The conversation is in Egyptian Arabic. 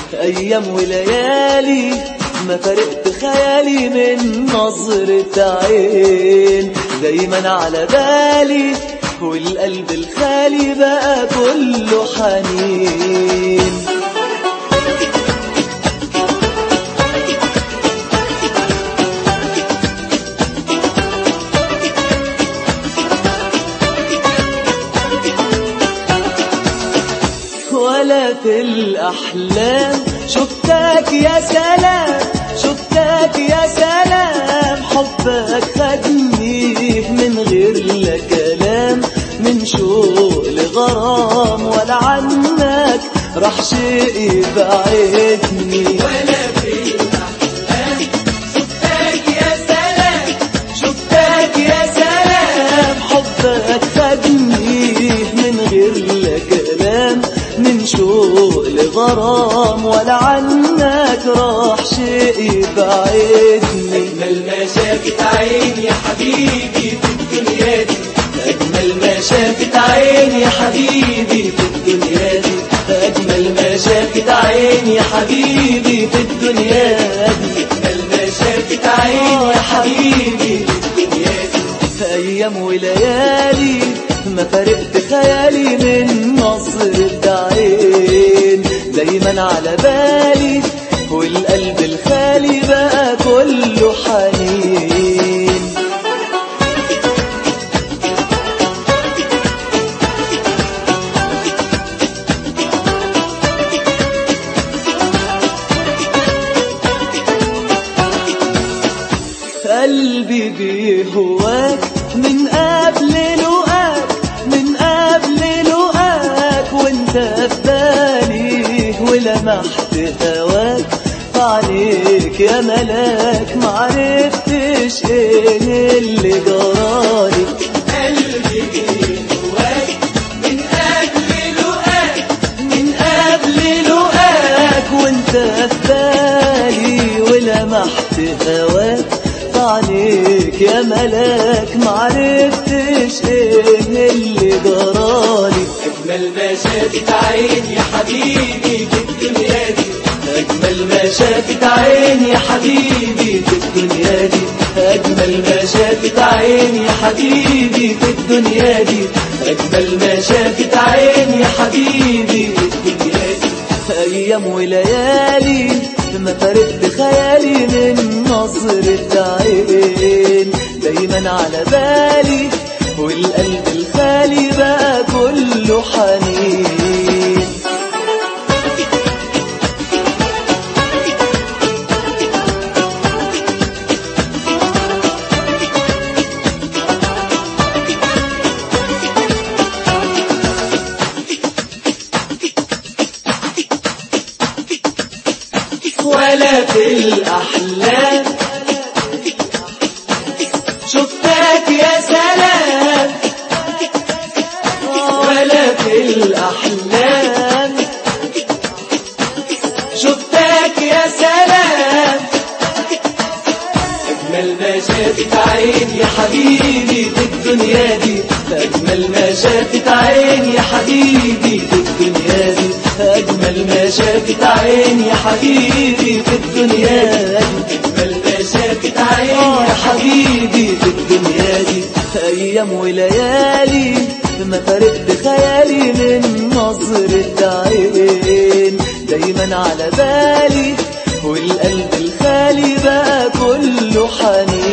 أيام وليالي ما فرقت خيالي من نظرة عين دايما على بالي والقلب الخالي بقى كله حنين ولا في الأحلام شفتك يا سلام شفتك يا سلام حبك خدني من غير لا كلام من شوق لغرام ولا عنك راح شيء بعدني ولا في الأحلام شفتك يا سلام شفتك يا سلام حبك خدني من غير لا كلام من شوق لغرام ولا عنك راح شيء بعدني أجمل ما شافت عيني يا حبيبي في الدنيا دي أجمل ما شافت عيني يا حبيبي في الدنيا دي أجمل ما شافت عيني يا حبيبي في الدنيا دي أجمل ما شافت عيني يا حبيبي في الدنيا دي في أيام وليالي ما فرقت خيالي من نظرة عين دايما على بالي والقلب الخالي بقى كله حنين قلبي بيهواك من قبل لقاك من قبل لقاك وانت في بالي ولمحت هواك عليك يا ملاك معرفتش ايه اللي جرالي قلبي جواك من قبل لقاك من قبل لقاك وانت في بالي ولمحت هواك عليك يا ملاك معرفتش ايه اللي جرالي أجمل ما شافت عيني يا حبيبي في الدنيا دي أجمل ما شافت عيني يا حبيبي في الدنيا دي أجمل ما شافت عيني يا حبيبي في الدنيا دي أجمل ما شافت عيني يا حبيبي في الدنيا دي أيام وليالي ما فرقت خيالي من نظرة عين دايما على بالي والقلب الخالي بقى كله حنين ولا في الأحلام شفتك يا سلام ولا في الأحلام شفتك يا سلام أجمل ما شافت عيني يا حبيبي في الدنيا دي أجمل ما شافت عيني يا حبيبي في الدنيا دي أجمل ما شافت عيني يا حبيبي في الدنيا دي أجمل ما شافت آه عيني يا حبيبي في الدنيا دي أيام وليالي ما فرقت خيالي من نظرة عين دايما على بالي والقلب الخالي بقى كله حنين